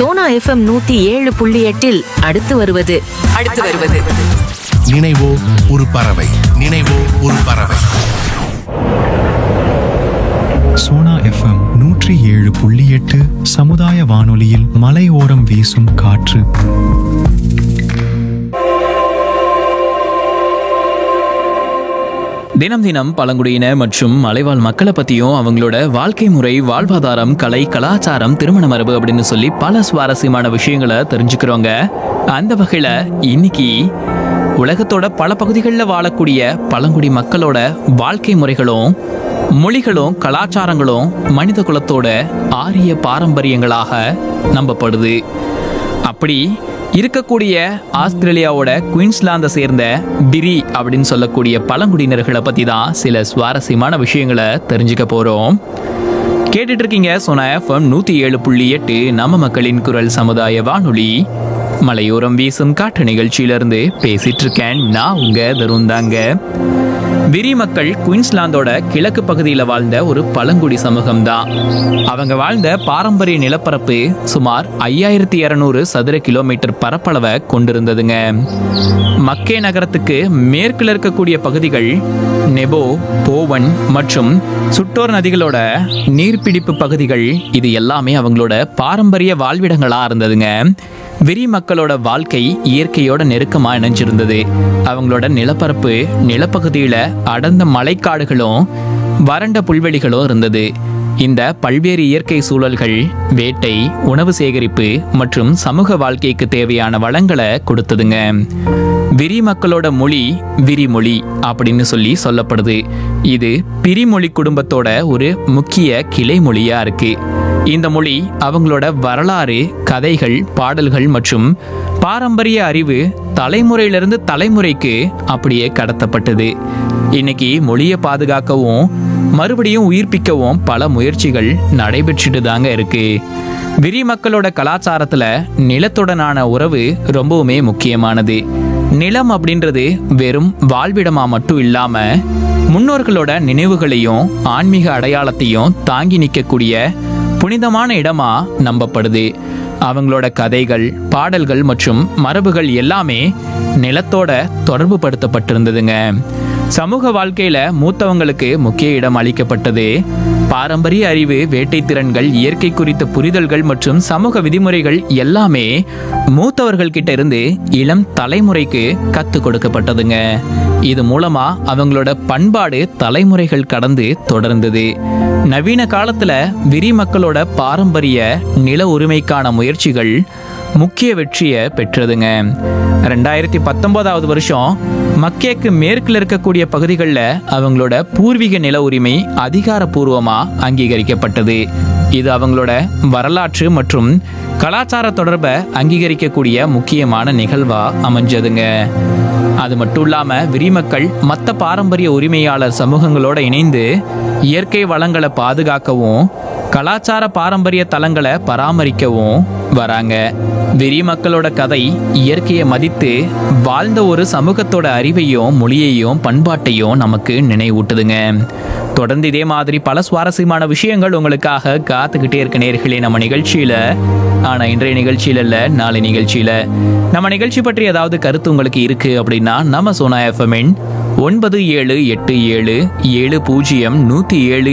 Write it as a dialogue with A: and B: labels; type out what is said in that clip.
A: Sona FM நூத்தி ஏழு புள்ளி எட்டில் அடுத்து வருவது
B: அடுத்து வருவது
C: நினைவோ ஒரு பறவை நினைவோ ஒரு பறவை
D: சோனா எஃப்எம் நூற்றி ஏழு புள்ளி எட்டு சமுதாய வானொலியில் மலையோரம் வீசும் காற்று
E: தினம் தினம் பழங்குடியின மற்றும் மலைவாழ் மக்களை பத்தியும் அவங்களோட வாழ்க்கை முறை வாழ்வாதாரம் கலை கலாச்சாரம் திருமண மரபு அப்படின்னு சொல்லி பல சுவாரஸ்யமான விஷயங்களை தெரிஞ்சுக்கிறோங்க அந்த வகையில இன்னைக்கு உலகத்தோட பல பகுதிகளில் வாழக்கூடிய பழங்குடி மக்களோட வாழ்க்கை முறைகளும் மொழிகளும் கலாச்சாரங்களும் மனித குலத்தோட ஆரிய பாரம்பரியங்களாக நம்பப்படுது அப்படி இருக்கக்கூடிய ஆஸ்திரேலியாவோட குயின்ஸ்லாந்தை சேர்ந்த பிரி அப்படின்னு சொல்லக்கூடிய பழங்குடியினர்களை பத்தி தான் சில சுவாரஸ்யமான விஷயங்களை தெரிஞ்சுக்க போறோம் கேட்டுட்டு இருக்கீங்க சோனா எஃப்எம் நூத்தி ஏழு புள்ளி எட்டு நம்ம மக்களின் குரல் சமுதாய வானொலி மலையோரம் வீசும் காற்று நிகழ்ச்சியிலிருந்து பேசிட்டு இருக்கேன் நான் உங்க தருந்தாங்க விரி மக்கள் குயின்ஸ்லாந்தோட கிழக்கு பகுதியில் வாழ்ந்த ஒரு பழங்குடி சமூகம் தான் அவங்க வாழ்ந்த பாரம்பரிய நிலப்பரப்பு சுமார் ஐயாயிரத்தி இரநூறு சதுர கிலோமீட்டர் பரப்பளவை கொண்டிருந்ததுங்க மக்கே நகரத்துக்கு மேற்குல இருக்கக்கூடிய பகுதிகள் நெபோ போவன் மற்றும் சுட்டோர் நதிகளோட நீர்பிடிப்பு பகுதிகள் இது எல்லாமே அவங்களோட பாரம்பரிய வாழ்விடங்களா இருந்ததுங்க விரி மக்களோட வாழ்க்கை இயற்கையோட நெருக்கமா இணைஞ்சிருந்தது அவங்களோட நிலப்பரப்பு நிலப்பகுதியில அடர்ந்த மலைக்காடுகளும் வறண்ட புல்வெளிகளும் இருந்தது இந்த பல்வேறு இயற்கை சூழல்கள் வேட்டை உணவு சேகரிப்பு மற்றும் சமூக வாழ்க்கைக்கு தேவையான வளங்களை கொடுத்ததுங்க விரி மக்களோட மொழி விரிமொழி அப்படின்னு சொல்லி சொல்லப்படுது இது பிரிமொழி குடும்பத்தோட ஒரு முக்கிய கிளை மொழியா இருக்கு இந்த மொழி அவங்களோட வரலாறு கதைகள் பாடல்கள் மற்றும் பாரம்பரிய அறிவு தலைமுறையிலிருந்து தலைமுறைக்கு அப்படியே கடத்தப்பட்டது இன்னைக்கு மொழியை பாதுகாக்கவும் மறுபடியும் உயிர்ப்பிக்கவும் பல முயற்சிகள் நடைபெற்றுட்டு தாங்க இருக்கு விரி மக்களோட கலாச்சாரத்துல நிலத்துடனான உறவு ரொம்பவுமே முக்கியமானது நிலம் அப்படின்றது வெறும் வாழ்விடமா மட்டும் இல்லாம முன்னோர்களோட நினைவுகளையும் ஆன்மீக அடையாளத்தையும் தாங்கி நிற்கக்கூடிய புனிதமான இடமா நம்பப்படுது அவங்களோட கதைகள் பாடல்கள் மற்றும் மரபுகள் எல்லாமே நிலத்தோட தொடர்பு படுத்தப்பட்டிருந்ததுங்க சமூக வாழ்க்கையில மூத்தவங்களுக்கு முக்கிய இடம் அளிக்கப்பட்டது பாரம்பரிய அறிவு வேட்டை திறன்கள் இயற்கை குறித்த புரிதல்கள் மற்றும் சமூக விதிமுறைகள் எல்லாமே மூத்தவர்கள் கிட்ட இருந்து இளம் தலைமுறைக்கு கத்து கொடுக்கப்பட்டதுங்க இது மூலமா அவங்களோட பண்பாடு தலைமுறைகள் கடந்து தொடர்ந்தது நவீன காலத்துல விரி மக்களோட பாரம்பரிய நில உரிமைக்கான முயற்சிகள் முக்கிய வெற்றியை பெற்றதுங்க ரெண்டாயிரத்தி பத்தொன்பதாவது வருஷம் மக்கேக்கு மேற்கில் இருக்கக்கூடிய பகுதிகளில் அவங்களோட பூர்வீக நில உரிமை அதிகாரப்பூர்வமா அங்கீகரிக்கப்பட்டது இது அவங்களோட வரலாற்று மற்றும் கலாச்சார தொடர்பை அங்கீகரிக்கக்கூடிய முக்கியமான நிகழ்வா அமைஞ்சதுங்க அது மட்டும் இல்லாம விரிமக்கள் மற்ற பாரம்பரிய உரிமையாளர் சமூகங்களோட இணைந்து இயற்கை வளங்களை பாதுகாக்கவும் கலாச்சார பாரம்பரிய தலங்களை பராமரிக்கவும் வராங்க வெறி மக்களோட கதை இயற்கையை மதித்து வாழ்ந்த ஒரு சமூகத்தோட அறிவையும் மொழியையும் பண்பாட்டையும் நமக்கு நினைவூட்டுதுங்க தொடர்ந்து இதே மாதிரி பல சுவாரஸ்யமான விஷயங்கள் உங்களுக்காக காத்துக்கிட்டே இருக்க நேர்களே நம்ம நிகழ்ச்சியில ஆனா இன்றைய நிகழ்ச்சியில இல்ல நாளை நிகழ்ச்சியில நம்ம நிகழ்ச்சி பற்றி ஏதாவது கருத்து உங்களுக்கு இருக்கு அப்படின்னா நம்ம சோனா எஃப்எம்என் ஒன்பது ஏழு எட்டு ஏழு ஏழு பூஜ்ஜியம் நூத்தி ஏழு